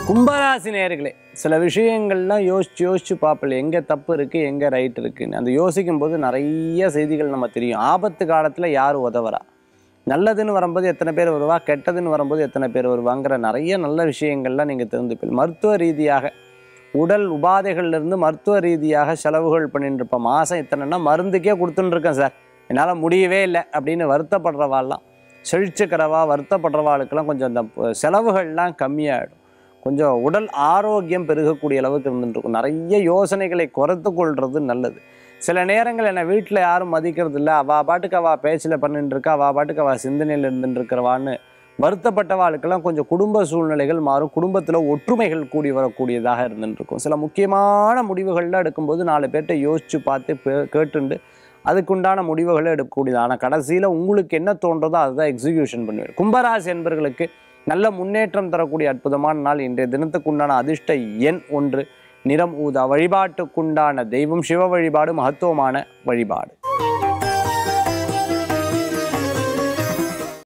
கும்பராசி நேயர்களே சில விஷயங்கள்லாம் யோசிச்சு யோசிச்சு பார்ப்பல எங்கே தப்பு இருக்குது எங்கே ரைட் இருக்குன்னு அந்த யோசிக்கும் போது நிறைய செய்திகள் நம்ம தெரியும் ஆபத்து காலத்தில் யார் உதவுறா நல்லதுன்னு வரும்போது எத்தனை பேர் வருவா கெட்டதுன்னு வரும்போது எத்தனை பேர் வருவாங்கிற நிறைய நல்ல விஷயங்கள்லாம் நீங்கள் தெரிந்துப்பீங்க மருத்துவ ரீதியாக உடல் உபாதைகள்ல இருந்து மருத்துவ ரீதியாக செலவுகள் பண்ணிட்டு இருப்போம் மாதம் இத்தனைன்னா மருந்துக்கே கொடுத்துன்னு இருக்கேன் சார் என்னால் முடியவே இல்லை அப்படின்னு வருத்தப்படுறவாள்லாம் செழிச்சுக்கிறவா வருத்தப்படுறவாளுக்கெல்லாம் கொஞ்சம் அந்த ப- செலவுகள்லாம் கம்மியாகிடும் கொஞ்சம் உடல் ஆரோக்கியம் பெருகக்கூடிய அளவுக்கு இருந்துட்டு இருக்கும் நிறைய யோசனைகளை குறைத்து கொள்வது நல்லது சில நேரங்கள் என்னை வீட்டில் யாரும் மதிக்கிறது இல்லை அவள் பாட்டுக்கு அவள் பேச்சில் பண்ணிட்டு இருக்கா அவள் பாட்டுக்கு அவள் சிந்தனையில் இருந்துட்டு இருக்கிறவான்னு வருத்தப்பட்டவாளுக்கெல்லாம் கொஞ்சம் குடும்ப சூழ்நிலைகள் மாறும் குடும்பத்தில் ஒற்றுமைகள் கூடி வரக்கூடியதாக இருந்துட்டு இருக்கும் சில முக்கியமான முடிவுகள்லாம் எடுக்கும்போது நாலு பேர்கிட்ட யோசித்து பார்த்து பே- கேட்டுண்டு அதுக்குண்டான முடிவுகளை எடுக்கக்கூடியது ஆனால் கடைசியில் உங்களுக்கு என்ன தோன்றதோ அதுதான் எக்ஸிக்யூஷன் பண்ணுவேன் கும்பராசி என்பர்களுக்கு நல்ல முன்னேற்றம் தரக்கூடிய அற்புதமான நாள் இன்றைய தினத்துக்குண்டான அதிர்ஷ்ட எண் ஒன்று நிறம் ஊதா வழிபாட்டுக்குண்டான தெய்வம் சிவ வழிபாடு மகத்துவமான வழிபாடு